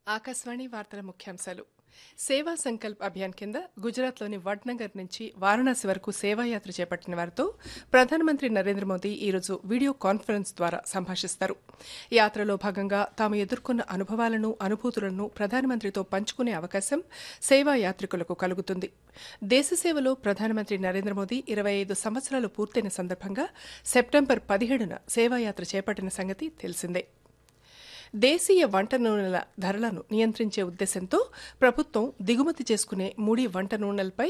ఆకాశవాణి వార్తల ముఖ్యాంశాలు సేవా సంకల్ప్ అభియాన్ కింద గుజరాత్లోని వడ్నగర్ నుంచి వారణాసి వరకు సేవాయాత్ర చేపట్టిన వారితో ప్రధానమంత్రి నరేంద్ర మోదీ ఈరోజు వీడియో కాన్ఫరెన్స్ ద్వారా సంభాషిస్తారు యాత్రలో భాగంగా తాము ఎదుర్కొన్న అనుభవాలను అనుభూతులను ప్రధానమంత్రితో పంచుకునే అవకాశం సేవా యాత్రికులకు కలుగుతుంది దేశ సేవలో ప్రధానమంత్రి నరేంద్ర మోదీ ఇరవై ఐదు సంవత్సరాలు పూర్తయిన సందర్భంగా సెప్టెంబర్ పదిహేడున సేవాయాత్ర చేపట్టిన సంగతి తెలిసిందే దేశీయ వంట నూనెల ధరలను నియంత్రించే ఉద్దేశంతో ప్రభుత్వం దిగుమతి చేసుకునే ముడి వంట నూనెలపై